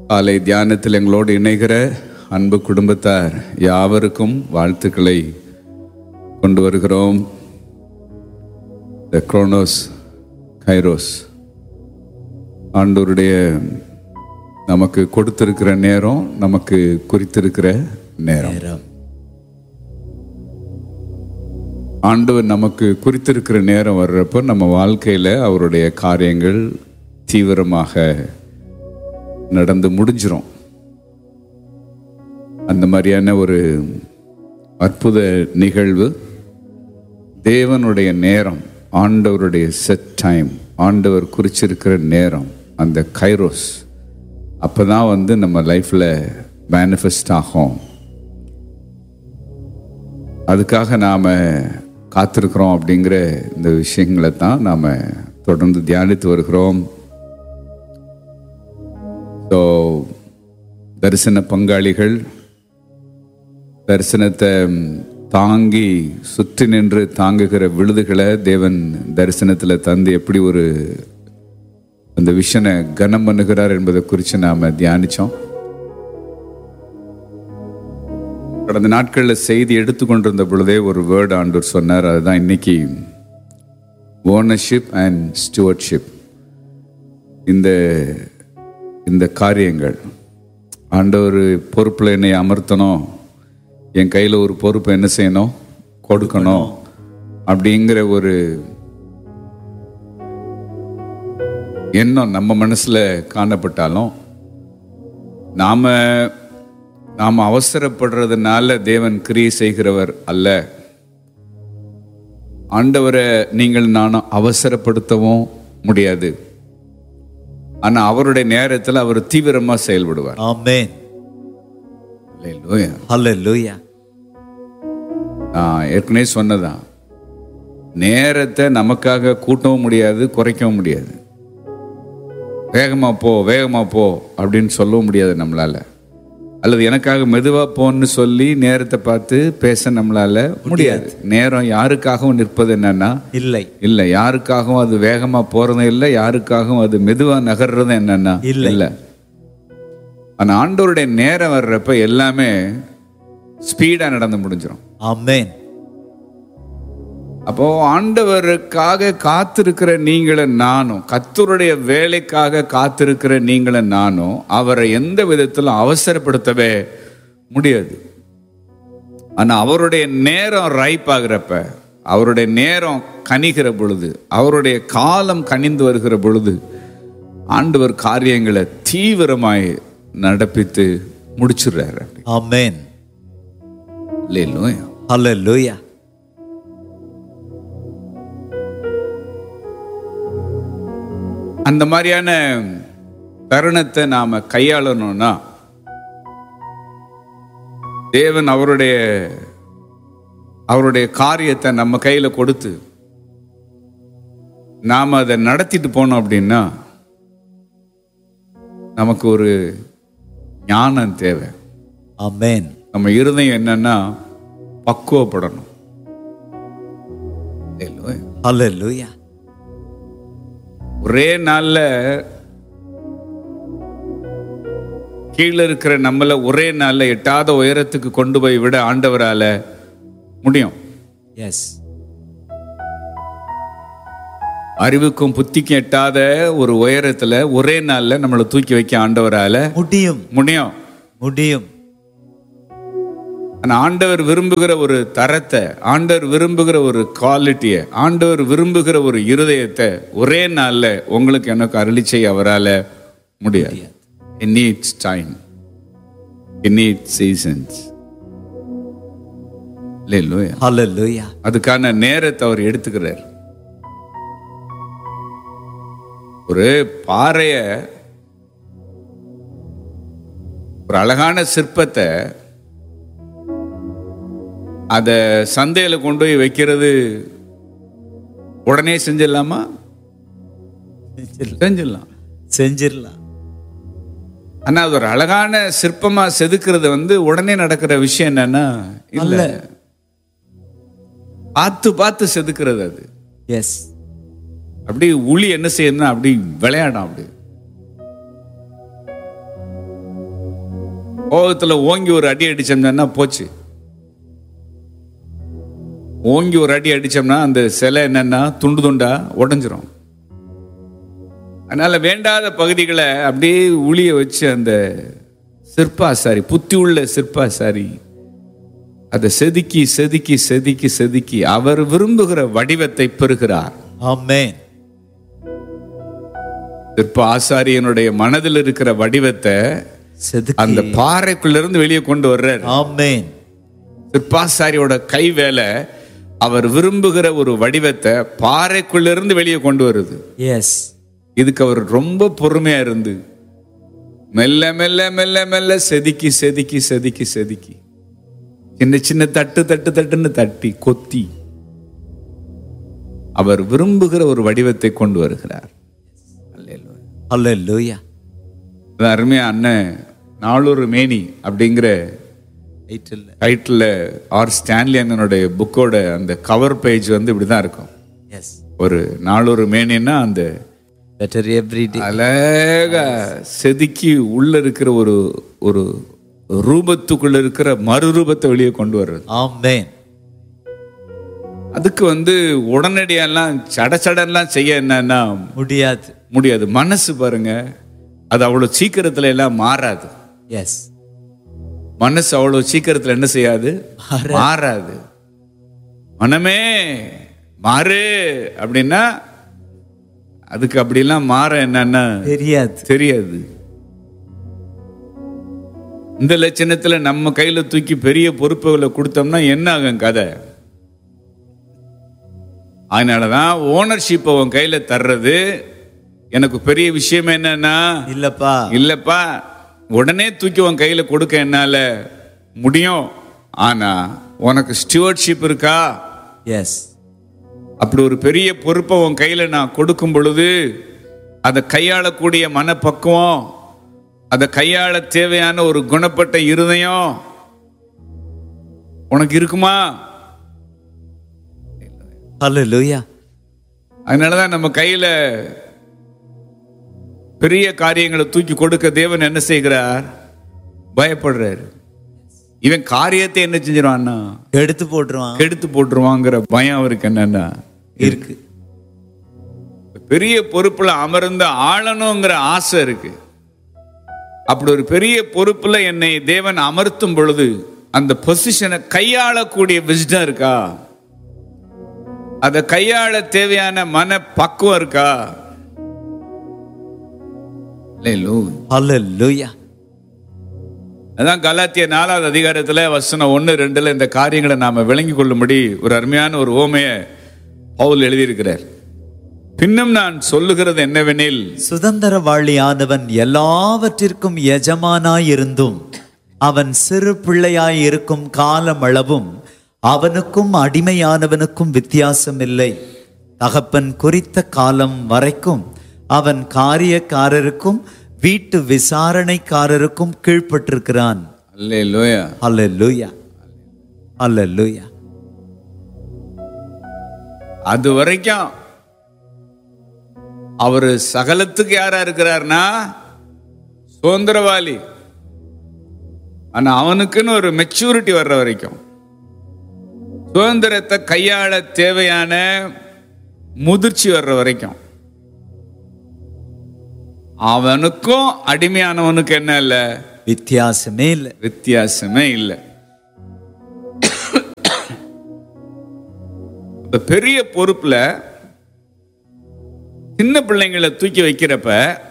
காலை தியானத்தில் எங்களோடு இணைகிற அன்பு குடும்பத்தார் யாவருக்கும் வாழ்த்துக்களை கொண்டு வருகிறோம் த குரோனோஸ் கைரோஸ் ஆண்டவருடைய நமக்கு கொடுத்திருக்கிற நேரம் நமக்கு குறித்திருக்கிற நேரம் நேரம் ஆண்டவர் நமக்கு குறித்திருக்கிற நேரம் வர்றப்போ நம்ம வாழ்க்கையில் அவருடைய காரியங்கள் தீவிரமாக நடந்து முடிஞ்சிரும் அந்த மாதிரியான ஒரு அற்புத நிகழ்வு தேவனுடைய நேரம் ஆண்டவருடைய செட் டைம் ஆண்டவர் குறிச்சிருக்கிற நேரம் அந்த கைரோஸ் அப்போ தான் வந்து நம்ம லைஃப்பில் மேனிஃபெஸ்ட் ஆகும் அதுக்காக நாம் காத்திருக்கிறோம் அப்படிங்கிற இந்த விஷயங்களை தான் நாம் தொடர்ந்து தியானித்து வருகிறோம் ஸோ தரிசன பங்காளிகள் தரிசனத்தை தாங்கி சுற்றி நின்று தாங்குகிற விழுதுகளை தேவன் தரிசனத்தில் தந்து எப்படி ஒரு அந்த விஷனை கனம் பண்ணுகிறார் என்பதை குறித்து நாம் தியானித்தோம் கடந்த நாட்களில் செய்தி எடுத்துக்கொண்டிருந்த பொழுதே ஒரு வேர்டு ஆண்டவர் சொன்னார் அதுதான் இன்னைக்கு ஓனர்ஷிப் அண்ட் ஸ்டுவர்ட்ஷிப் இந்த இந்த காரியங்கள் ஆண்டவர் பொறுப்பில் என்னை அமர்த்தணும் என் கையில் ஒரு பொறுப்பை என்ன செய்யணும் கொடுக்கணும் அப்படிங்கிற ஒரு எண்ணம் நம்ம மனசில் காணப்பட்டாலும் நாம நாம் அவசரப்படுறதுனால தேவன் கிரியை செய்கிறவர் அல்ல ஆண்டவரை நீங்கள் நானும் அவசரப்படுத்தவும் முடியாது ஆனா அவருடைய நேரத்தில் அவர் தீவிரமா செயல்படுவார் ஆமென் அல்லேலூயா. ஹalleluya நான் ஏற்கனவே சொன்னதான் நேரத்தை நமக்காக கூட்டவும் முடியாது குறைக்கவும் முடியாது வேகமா போ வேகமா போ அப்படின்னு சொல்லவும் முடியாது நம்மளால அல்லது எனக்காக மெதுவா போன்னு சொல்லி நேரத்தை பார்த்து பேச நம்மளால முடியாது நேரம் யாருக்காகவும் நிற்பது என்னன்னா இல்லை இல்ல யாருக்காகவும் அது வேகமா போறதும் இல்லை யாருக்காகவும் அது மெதுவா நகர்றதும் என்னன்னா இல்லை. இல்ல ஆனா ஆண்டவருடைய நேரம் வர்றப்ப எல்லாமே ஸ்பீடா நடந்து முடிஞ்சிடும் ஆமென் அப்போ ஆண்டவருக்காக காத்திருக்கிற நீங்களும் நானும் கத்தருடைய வேலைக்காக காத்திருக்கிற நீங்களும் நானும் அவரை எந்த விதத்திலும் அவசரப்படுத்தவே முடியாது ஆனா அவருடைய நேரம் ரைப் ஆகிறப்ப அவருடைய நேரம் கனிகிற பொழுது அவருடைய காலம் கனிந்து வருகிற பொழுது ஆண்டவர் காரியங்களை தீவிரமாய் நடப்பித்து முடிச்சிடுறாரு ஆமென் இல்லையா ஹalleluya அந்த மாதிரியான தருணத்தை நாம கையாளணும்னா தேவன் அவருடைய அவருடைய காரியத்தை நம்ம கையில கொடுத்து நாம அதை நடத்திட்டு போனோம் அப்படின்னா நமக்கு ஒரு ஞானம் தேவை ஆமென் நம்ம இருதயம் என்னன்னா பக்குவப்படணும் இல்லையா? ஹalleluya ஒரே நாள்ல கீழே இருக்கிற நம்மள ஒரே நாள்ல எட்டாத உயரத்துக்கு கொண்டு போய் விட ஆண்டவரால முடியும் எஸ் அறிவுக்கும் புத்திக்கும் எட்டாத ஒரு உயரத்துல ஒரே நாள்ல நம்மளை தூக்கி வைக்க ஆண்டவரால முடியும் முடியும் முடியும் ஆனா ஆண்டவர் விரும்புகிற ஒரு தரத்தை ஆண்டவர் விரும்புகிற ஒரு குவாலிட்டியை ஆண்டவர் விரும்புகிற ஒரு இருதயத்தை ஒரே நாள்ல உங்களுக்கு எனக்கு அருளி செய்ய அவரால முடியாது It needs time. It needs seasons. Hallelujah. ஹalleluya அதுக்கான நேரத்தை அவர் எடுத்துக்கிறார் ஒரு பாறைய ஒரு அழகான சிற்பத்தை அத சந்தையில கொண்டு போய் வைக்கிறது உடனே செஞ்சிடலாமா செஞ்சிடலாம் செஞ்சிரலாம் ஆனா அது ஒரு அழகான சிற்பமா செதுக்கிறது வந்து உடனே நடக்கிற விஷயம் என்னன்னா இல்ல பார்த்து பார்த்து செதுக்கிறது அது எஸ் அப்படி உளி என்ன செய்யணும்னா அப்படி விளையாடும் அப்படி கோபத்துல ஓங்கி ஒரு அடி அடிச்சோம்னா போச்சு ஓங்கி ஒரு அடி அடிச்சோம்னா அந்த சிலை என்னன்னா துண்டு துண்டா உடைஞ்சிரும் அதனால வேண்டாத பகுதிகளை அப்படியே உளிய வச்சு அந்த சிற்பாசாரி புத்தி உள்ள சிற்பாசாரி அதை செதுக்கி செதுக்கி செதுக்கி செதுக்கி அவர் விரும்புகிற வடிவத்தை பெறுகிறார் ஆமென் சிற்ப ஆசாரியனுடைய மனதில் இருக்கிற வடிவத்தை செதுக்கி அந்த பாறைக்குள்ள இருந்து வெளியே கொண்டு வர்றார் ஆமென் சிற்பாசாரியோட கை வேலை அவர் விரும்புகிற ஒரு வடிவத்தை பாறைக்குள்ள இருந்து வெளியே கொண்டு வருது எஸ் இதுக்கு அவர் ரொம்ப பொறுமையா இருந்து மெல்ல மெல்ல மெல்ல மெல்ல செதுக்கி செதுக்கி செதுக்கி செதுக்கி சின்ன சின்ன தட்டு தட்டு தட்டுன்னு தட்டி கொத்தி அவர் விரும்புகிற ஒரு வடிவத்தை கொண்டு வருகிறார் அல்லேலூயா. ஹalleluya அது அருமையா அண்ணன் நாளொரு மேனி அப்படிங்கிற டைட்டில் டைட்டில் ஆர் ஸ்டான்லி அண்ணனுடைய புக்கோட அந்த கவர் பேஜ் வந்து இப்படிதான் இருக்கும் எஸ் ஒரு நாளொரு மேனின்னா அந்த பெட்டர் எவ்ரி டே அழகா செதுக்கி உள்ள இருக்கிற ஒரு ஒரு ரூபத்துக்குள்ள இருக்கிற மறுரூபத்தை வெளியே கொண்டு வர்றது ஆமென் அதுக்கு வந்து உடனடியெல்லாம் சட சடன்லாம் செய்ய என்னன்னா முடியாது முடியாது மனசு பாருங்க அது அவ்வளவு சீக்கிரத்துல எல்லாம் மாறாது எஸ் மனசு அவ்வளவு சீக்கிரத்துல என்ன செய்யாது மாறாது மனமே மாறு அப்படின்னா அதுக்கு அப்படிலாம் மாற என்னன்னா தெரியாது தெரியாது இந்த லட்சணத்துல நம்ம கையில தூக்கி பெரிய பொறுப்புகளை கொடுத்தோம்னா என்ன ஆகும் கதை அதனாலதான் ஓனர்ஷிப் உன் கையில தர்றது எனக்கு பெரிய விஷயம் என்னன்னா இல்லப்பா இல்லப்பா உடனே தூக்கி உன் கையில கொடுக்க என்னால முடியும் ஆனா உனக்கு ஸ்டியூவர்ட்ஷிப் இருக்கா எஸ் அப்படி ஒரு பெரிய பொறுப்பை உன் கையில நான் கொடுக்கும் பொழுது அதை கையாளக்கூடிய மனப்பக்குவம் அதை கையாள தேவையான ஒரு குணப்பட்ட இருதயம் உனக்கு இருக்குமா ஹalleluya அதனாலதான் நம்ம கையில பெரிய காரியங்களை தூக்கி கொடுக்க தேவன் என்ன செய்கிறார் பயப்படுறாரு இவன் காரியத்தை என்ன செஞ்சிருவான்னா எடுத்து போட்டுருவான் கெடுத்து போட்டுருவாங்கிற பயம் அவருக்கு என்னன்னா இருக்கு பெரிய பொறுப்புல அமர்ந்து ஆளணுங்கிற ஆசை இருக்கு அப்படி ஒரு பெரிய பொறுப்புல என்னை தேவன் அமர்த்தும் பொழுது அந்த பொசிஷனை கையாளக்கூடிய விஸ்டம் இருக்கா அதை கையாள தேவையான மன பக்குவம் இருக்கா Hallelujah. ஹalleluya அதான் கலாத்திய நாலாவது அதிகாரத்துல வசனம் ஒன்று ரெண்டுல இந்த காரியங்களை நாம விளங்கி கொள்ளும்படி ஒரு அருமையான ஒரு ஓமைய பவுல் எழுதியிருக்கிறார் பின்னும் நான் சொல்லுகிறது என்னவெனில் சுதந்திரவாளியானவன் எல்லாவற்றிற்கும் எஜமானாயிருந்தும் அவன் சிறு பிள்ளையாய் இருக்கும் காலமளவும் அவனுக்கும் அடிமையானவனுக்கும் வித்தியாசம் இல்லை தகப்பன் குறித்த காலம் வரைக்கும் அவன் காரியக்காரருக்கும் வீட்டு விசாரணைக்காரருக்கும் கீழ்ப்பட்டிருக்கிறான் அல்லேலூயா அல்லேலூயா அல்லேலூயா அது வரைக்கும் அவரு சகலத்துக்கு யாரா இருக்கிறார்னா சுதந்திரவாளி ஆனா அவனுக்குன்னு ஒரு மெச்சூரிட்டி வர்ற வரைக்கும் சுதந்திரத்தை கையாள தேவையான முதிர்ச்சி வர்ற வரைக்கும் அவனுக்கும் அடிமையானவனுக்கு என்ன இல்லை வித்தியாசமே இல்லை வித்தியாசமே இல்லை இப்ப பெரிய பொறுப்புல சின்ன பிள்ளைங்களை தூக்கி வைக்கிறப்ப